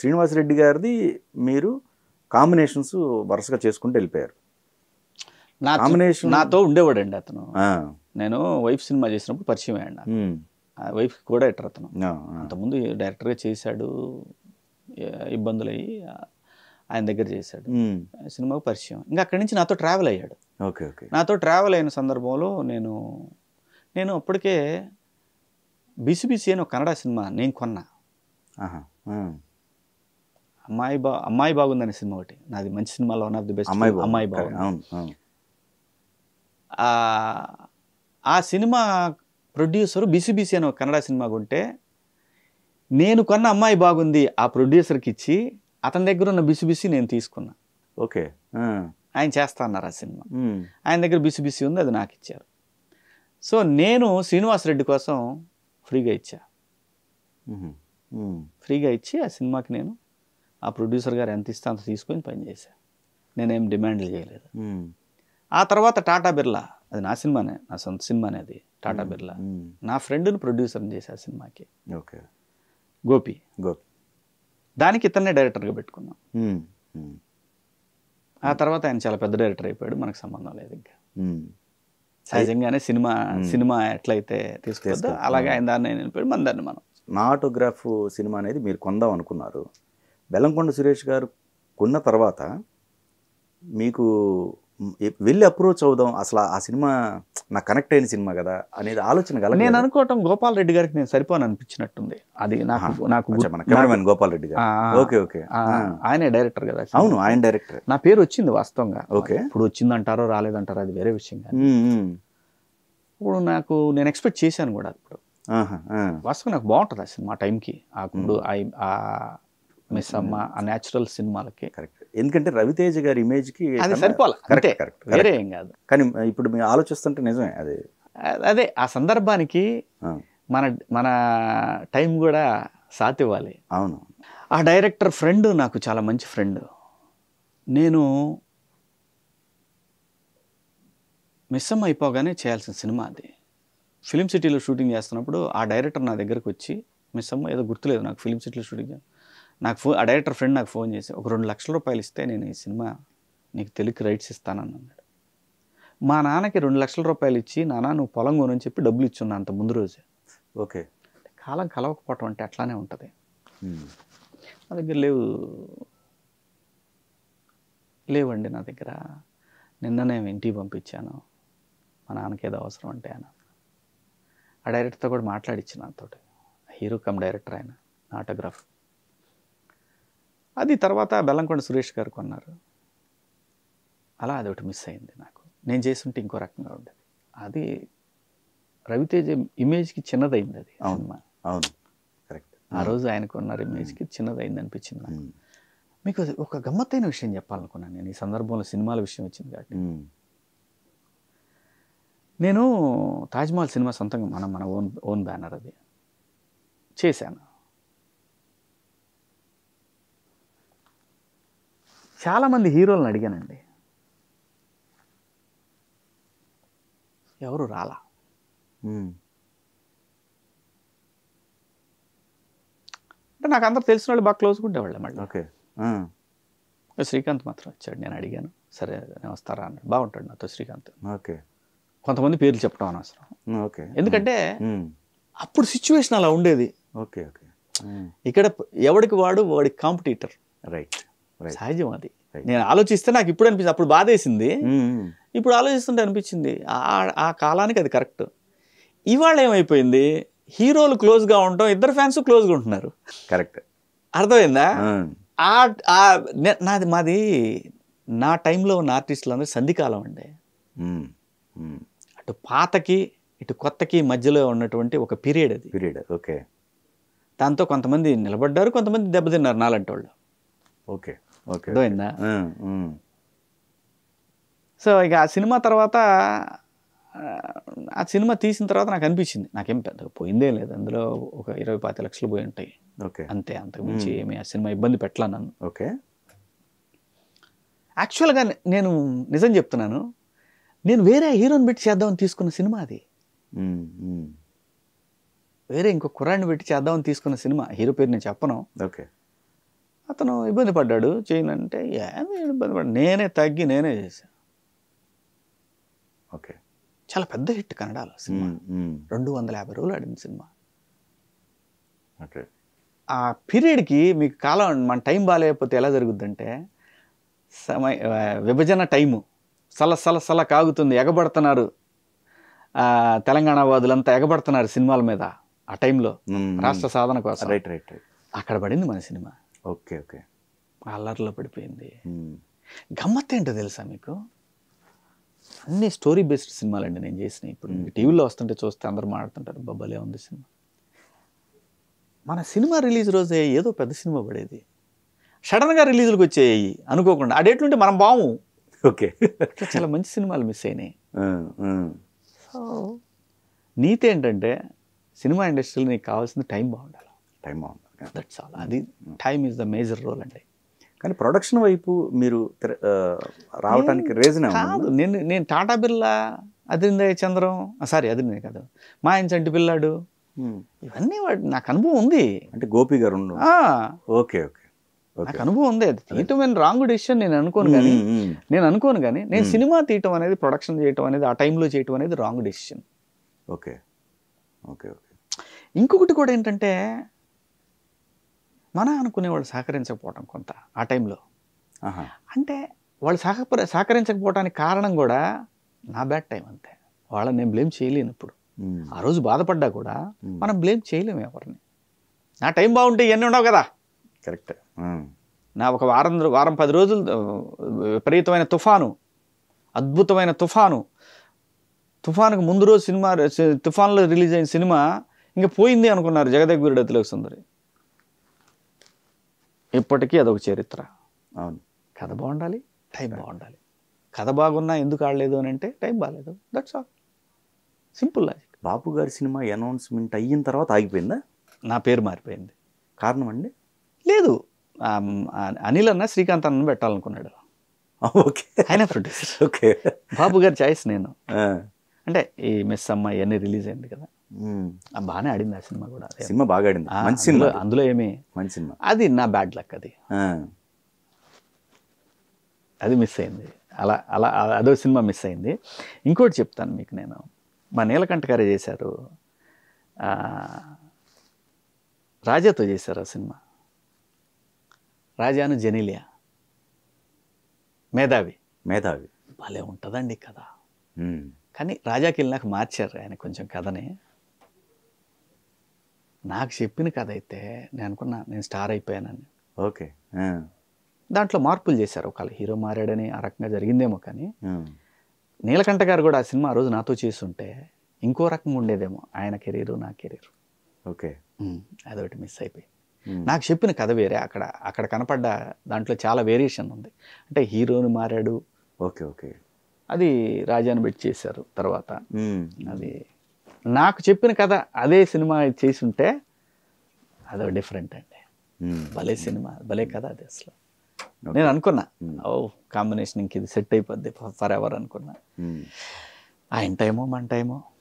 శ్రీనివాసరెడ్డి గారిది మీరు కాంబినేషన్స్ వరుసగా చేసుకుంటూ వెళ్ళిపోయారు నా కాంబినేషన్ నాతో ఉండేవాడండి అతను ఆ, నేను వైఫ్ సినిమా చేసినప్పుడు పరిచయం అయ్యాడు నాకు ఉమ్, ఆ వైఫ్ కూడా ఎటర్ అతను ఆ, ఆ, అంతకుముందు డైరెక్టర్గా చేశాడు ఏ- ఇబ్బందులు అయ్యి ఆ- ఆయన దగ్గర చేశాడు ఉమ్, సినిమాకు పరిచయం ఇంకా అక్కడి నుంచి నాతో ట్రావెల్ అయ్యాడు ఓకే ఓకే నాతో ట్రావెల్ అయిన సందర్భంలో నేను నేను అప్పటికే బిసిబిసి అని ఒక కన్నడ సినిమా నేను కొన్నా ఆహా, ఆ, అమ్మాయి బా అమ్మాయి బాగుందనే సినిమా ఒకటి నాది మంచి సినిమాలో వన్ ఆఫ్ ది బెస్ట్ అమ్మాయి బాగుంది. అమ్మాయి బాగుంది అవును అవును ఆ- ఆ సినిమా ప్రొడ్యూసర్ బిసిబిసి అని ఒక కన్నడ సినిమా కొంటే నేను కొన్న అమ్మాయి బాగుంది ఆ ప్రొడ్యూసర్కి ఇచ్చి అతని దగ్గర ఉన్న బిసిబిసి నేను తీసుకున్నా ఓకే ఆ, ఆయన చేస్తా అన్నారు ఆ సినిమా ఉమ్, ఆయన దగ్గర బిసిబిసి ఉంది అది నాకు ఇచ్చారు సో నేను శ్రీనివాస్ రెడ్డి కోసం ఫ్రీగా ఇచ్చా ఉహు, ఉమ్, ఫ్రీగా ఇచ్చి ఆ సినిమాకి నేను ఆ ప్రొడ్యూసర్ గారు ఎంత ఇస్తే అంత తీసుకొని పనిచేశా నేనేం డిమాండ్లు చేయలేదు ఉమ్, ఆ తర్వాత టాటా బిర్లా అది నా సినిమానే నా సొంత సినిమానే అది టాటా బిర్లా ఉమ్, నా ఫ్రెండ్ని ప్రొడ్యూసర్ని చేశా ఆ సినిమాకి ఓకే గోపి గోపి దానికి ఇతన్నే డైరెక్టర్గా పెట్టుకున్నాం ఉమ్, ఉమ్, ఆ తర్వాత ఆయన చాలా పెద్ద డైరెక్టర్ అయిపోయాడు మనకు సంబంధం లేదు ఇంకా ఉమ్, సహజంగానే సినిమా సినిమా ఎట్లయితే తీసుకుందో తీసుకొ- అలాగే ఆయన దాన్ని ఆయన వెళ్ళిపోయాడు మన దాన్ని మనం నా ఆటోగ్రాఫ్ సినిమా అనేది మీరు కొందాం అనుకున్నారు బెల్లంకొండ సురేష్ గారు కొన్న తర్వాత మీకు ఎ- వెళ్ళి అప్రోచ్ అవుదాం అసలు ఆ సినిమా నాకు కనెక్ట్ అయిన సినిమా కదా అనేది ఆలోచన కల నేను అనుకోవటం గోపాల్ రెడ్డి గారికి నేను సరిపోను అనిపించినట్టుంది అది నాకు నాకు గుర్తు- మన కెమెరామెన్ గోపాల్ రెడ్డి గారు ఆ, ఆ, ఓకే ఓకే ఆ, ఆయనే డైరెక్టర్ కదా అవును ఆయన డైరెక్టర్ నా పేరు వచ్చింది వాస్తవంగా ఓకే. ఇప్పుడు వచ్చిందంటారో రాలేదంటారో అది వేరే విషయం కానీ ఉమ్, ఉమ్. ఇప్పుడు నాకు నేను ఎక్స్పెక్ట్ చేశాను కూడా ఇప్పుడు ఆహా, ఆ. వాస్తవం నాకు బాగుంటుంది ఆ సినిమా టైంకి ఆ ఇప్పుడు ఆ- ఆ మిస్ అమ్మ ఆ న్యాచురల్ సినిమాలకి కరెక్ట్ ఎందుకంటే రవితేజ గారి ఇమేజ్ కి అది కన్నా- సరిపోలే కరెక్ట్ అంతే కరెక్ట్ వేరే ఏం కాదు కానీ ఇప్పుడు మీరు ఆలోచిస్తుంటే నిజమే అది అ- అదే ఆ సందర్భానికి ఆ, మన మన టైం కూడా సాత్ ఇవ్వాలి అవును ఆ డైరెక్టర్ ఫ్రెండ్ నాకు చాలా మంచి ఫ్రెండ్ నేను మిస్ అమ్మ అయిపోగానే చేయాల్సిన సినిమా అది ఫిలిం సిటీలో షూటింగ్ చేస్తున్నప్పుడు ఆ డైరెక్టర్ నా దగ్గరకు వచ్చి మిస్ అమ్మ ఏదో గుర్తులేదు నాకు ఫిలిం సిటీలో షూటింగ్ చే- నాకు ఫోన్ ఆ డైరెక్టర్ ఫ్రెండ్ నాకు ఫోన్ చేసి ఒక రెండు లక్షల రూపాయలు ఇస్తే నేను ఈ సినిమా నీకు తెలుగు రైట్స్ ఇస్తానని అన్నాడు మా నాన్నకి రెండు లక్షల రూపాయలు ఇచ్చి నాన్న నువ్వు పొలం కొనని చెప్పి డబ్బులు ఇచ్చున్నా అంత ముందు రోజే ఓకే కాలం కలవకపోవటం అంటే అట్లానే ఉంటుంది ఉమ్, నా దగ్గర లేవు లేవండి నా దగ్గర నిన్న నేను ఇంటికి పంపించాను మా నాన్నకి ఏదో అవసరం అంటే అని ఆ డైరెక్టర్తో కూడా మాట్లాడిచ్చి నాతో హీరో కమ్ డైరెక్టర్ ఆయన ఆటోగ్రాఫ్ అది తర్వాత బెల్లంకొండ సురేష్ గారు కొన్నారు అలా అది ఒకటి మిస్ అయింది నాకు నేను చేస్తుంటే ఇంకో రకంగా ఉండేది అది రవితేజ ఇమేజ్కి చిన్నదైంది అది అవును. సినిమా అవును కరెక్ట్ ఆ రోజు ఆయనకు ఉన్న ఇమేజ్కి చిన్నదైంది అనిపించింది నాకు ఉమ్, మీకు ఒక గమ్మత్తైన విషయం చెప్పాలనుకున్నాను నేను ఈ సందర్భంలో సినిమాల విషయం వచ్చింది కాబట్టి ఉమ్, నేను తాజ్మహల్ సినిమా సొంతంగా మనం మన ఓన్ ఓన్ బ్యానర్ అది చేశాను చాలామంది హీరోలను అడిగానండి ఎవరు రాలా ఉమ్, అంటే నాకు అందరు తెలిసిన వాళ్ళు బాగా క్లోజ్గా ఉండేవాళ్ళే మళ్ళీ ఓకే ఆ, శ్రీకాంత్ మాత్రం వచ్చాడు నేను అడిగాను సరే నేను వస్తారా అన్నాడు బాగుంటాడు నాతో శ్రీకాంత్ ఓకే కొంతమంది పేర్లు చెప్పడం అనవసరం ఉమ్, ఓకే ఎందుకంటే ఉమ్, అప్పుడు సిచ్యువేషన్ అలా ఉండేది ఓకే ఓకే ఉమ్, ఇక్కడ ఎవడికి వాడు వాడికి కాంపిటీటర్ రైట్ రైట్ సహజం అది Right. నేను ఆలోచిస్తే నాకు ఇప్పుడు అనిపిస్తుంది అప్పుడు బాధేసింది ఉమ్, ఉమ్, ఇప్పుడు ఆలోచిస్తుంటే అనిపించింది ఆ- ఆ కాలానికి అది కరెక్ట్ ఇవాళ ఏమైపోయింది హీరోలు క్లోజ్గా ఉండటం ఇద్దరు ఫ్యాన్స్ క్లోజ్గా ఉంటున్నారు కరెక్ట్ అర్థమైందా ఉమ్, ఆ ఆ నే- నాది మాది నా టైంలో ఉన్న ఆర్టిస్టులు అందరూ సంధికాలం అండి ఉమ్, ఉమ్, అటు పాతకి ఇటు కొత్తకి మధ్యలో ఉన్నటువంటి ఒక పీరియడ్ అది పీరియడ్ ఓకే దాంతో కొంతమంది నిలబడ్డారు కొంతమంది దెబ్బతిన్నారు నాలంటి వాళ్ళు ఓకే ఓకే అర్థమైందా ఉమ్, ఉమ్, సో ఇక ఆ సినిమా తర్వాత ఆ, ఆ సినిమా తీసిన తర్వాత నాకు అనిపించింది నాకేం పెద్దగా పోయిందే లేదు అందులో ఒక ఇరవై పాతి లక్షలు పోయి ఉంటాయి ఓకే అంతే అంతకు మించి ఏమి ఆ సినిమా ఇబ్బంది పెట్టలా నన్ను ఓకే యాక్చువల్గా నేను నిజం చెప్తున్నాను నేను వేరే హీరోని పెట్టి చేద్దామని తీసుకున్న సినిమా అది ఉమ్, ఉమ్, వేరే ఇంకో కుర్రాడిని పెట్టి చేద్దామని తీసుకున్న సినిమా హీరో పేరు నేను చెప్పను ఓకే అతను ఇబ్బంది పడ్డాడు చేయను అంటే ఏమి ఇబ్బంది పడ్డా నేనే తగ్గి నేనే చేశాను ఓకే చాలా పెద్ద హిట్ కన్నడలో సినిమా మ్మ్, మ్మ్. రెండు వందల యాభై రోజులు ఆడింది సినిమా ఓకే ఆ పీరియడ్కి మీకు కాలం మన టైం బాగాలేకపోతే ఎలా జరుగుద్దంటే సమయ ఆ, విభజన టైము సల సల సల కాగుతుంది ఎగబడుతున్నారు ఆ, తెలంగాణ వాదులంతా ఎగబడుతున్నారు సినిమాల మీద ఆ టైంలో మ్మ్, రాష్ట్ర సాధన కోసం రైట్ రైట్ రైట్ అక్కడ పడింది మన సినిమా ఓకే ఓకే అల్లర్లో పడిపోయింది మ్మ్. గమ్మత్ ఏంటో తెలుసా మీకు అన్ని స్టోరీ బేస్డ్ సినిమాలండి నేను చేసిన ఇప్పుడు మ్మ్. టీవీలో వస్తుంటే చూస్తే అందరూ మాట్లాడుతుంటారు బొబ్బలే ఉంది సినిమా మన సినిమా రిలీజ్ రోజే ఏదో పెద్ద సినిమా పడేది సడన్గా రిలీజులకు వచ్చేయి అనుకోకుండా ఆ డేట్లు ఉంటే మనం బాము ఓకే అట్లా చాలా మంచి సినిమాలు మిస్ అయినాయి ఆ, ఆ. సో నీతి ఏంటంటే సినిమా ఇండస్ట్రీలో నీకు కావాల్సిన టైం బాగుండాలి టైం బాగుంది దట్స్ ఆల్ అది time is the major role అండి కానీ ప్రొడక్షన్ వైపు మీరు తిర- ఆ, రావటానికి రీజన్ కాదు నేను నేను టాటా బిర్లా అదిరిందయ్య చంద్రం సారీ అదిరిందే కాదు మా ఆయన చంటి పిల్లాడు ఇవన్నీ వాడు నాకు అనుభవం ఉంది అంటే గోపి గారు ఉండు ఆ, ఓకే ఓకే ఓకే నాకు అనుభవం ఉంది అది తీయటం అని రాంగ్ డిసిషన్ నేను అనుకోను కానీ మ్మ్, మ్మ్. నేను అనుకోను కానీ నేను మ్మ్. సినిమా తీయటం అనేది ప్రొడక్షన్ చేయటం అనేది ఆ టైంలో చేయటం అనేది wrong decision okay okay okay ఇంకొకటి కూడా ఏంటంటే మన అనుకునే వాళ్ళు సహకరించకపోవటం కొంత ఆ టైంలో ఆహా అంటే వాళ్ళు సహకర సహకరించకపోవడానికి కారణం కూడా నా బ్యాడ్ టైం అంతే వాళ్ళని నేను బ్లేమ్ చేయలేను ఇప్పుడు మ్మ్. ఆ రోజు బాధపడ్డా కూడా మ్మ్. మనం బ్లేమ్ చేయలేము ఎవరిని నా టైం బాగుంటే ఇవన్నీ ఉండవు కదా కరెక్ట్ నా ఒక వారం వారం పది రోజులు ఆ, విపరీతమైన తుఫాను అద్భుతమైన తుఫాను తుఫానుకు ముందు రోజు సినిమా తుఫాన్లో రిలీజ్ అయిన సినిమా ఇంకా పోయింది అనుకున్నారు జగదగ్వీరుడు అతిలోకి సుందరి ఇప్పటికీ అదొక చరిత్ర అవును కథ బాగుండాలి టైం బాగుండాలి కథ బాగున్నా ఎందుకు ఆడలేదు అని అంటే టైం బాగాలేదు that's all simple logic Bapu గారి సినిమా అనౌన్స్మెంట్ అయిన తర్వాత ఆగిపోయిందా నా పేరు మారిపోయింది కారణం అండి లేదు ఆ, ఆ, అనిల్ అన్న శ్రీకాంత్ అన్న పెట్టాలనుకున్నాడు ఓకే ఆయన ప్రొడ్యూసర్ ఓకే బాబు గారి చాయిస్ నేను ఆ. అంటే ఈ మిస్ అమ్మ ఇవన్నీ రిలీజ్ అయింది కదా మ్మ్. ఆ బాగానే ఆడింది ఆ సినిమా కూడా అదే. సినిమా బాగా ఆడింది ఆ, మంచి సినిమా అందులో- అందులో ఏమి మంచి సినిమా అది నా బ్యాడ్ లక్ అది ఆ. అది మిస్ అయింది అలా అలా అ- అదో సినిమా మిస్ అయింది ఇంకోటి చెప్తాను మీకు నేను మా నీలకంఠ గారే చేశారు ఆ, రాజాతో చేశారు ఆ సినిమా రాజాను జెనీలియా మేధావి మేధావి భలే ఉంటుందండి కథ మ్మ్. కానీ రాజాకి వెళ్ళినాక మార్చారు ఆయన కొంచెం కథని నాకు చెప్పిన కథ అయితే నేను అనుకున్నా నేను స్టార్ అయిపోయానని ఓకే ఆ. దాంట్లో మార్పులు చేశారు ఒకవేళ హీరో మారాడని ఆ రకంగా జరిగిందేమో కానీ మ్మ్. నీలకంఠ గారు కూడా ఆ సినిమా ఆ రోజు నాతో చేస్తుంటే ఇంకో రకంగా ఉండేదేమో ఆయన కెరీరు నా కెరీర్ ఓకే అదొకటి మిస్ అయిపోయింది మ్మ్. నాకు చెప్పిన కథ వేరే అక్కడ అక్కడ కనపడ్డ దాంట్లో చాలా వేరియేషన్ ఉంది అంటే హీరోని మారాడు ఓకే ఓకే అది రాజాని పెట్టి చేశారు తర్వాత మ్మ్. అది నాకు చెప్పిన కథ అదే సినిమా చేసి ఉంటే అదో డిఫరెంట్ అండి మ్మ్. భలే సినిమా భలే కథ అది అసలు ఓకే. నేను అనుకున్నా మ్మ్. ఓ కాంబినేషన్ ఇంక ఇది సెట్ అయిపోద్ది ఫర్ ఎవర్ అనుకున్నా మ్మ్. ఆయన టైమో మన టైమో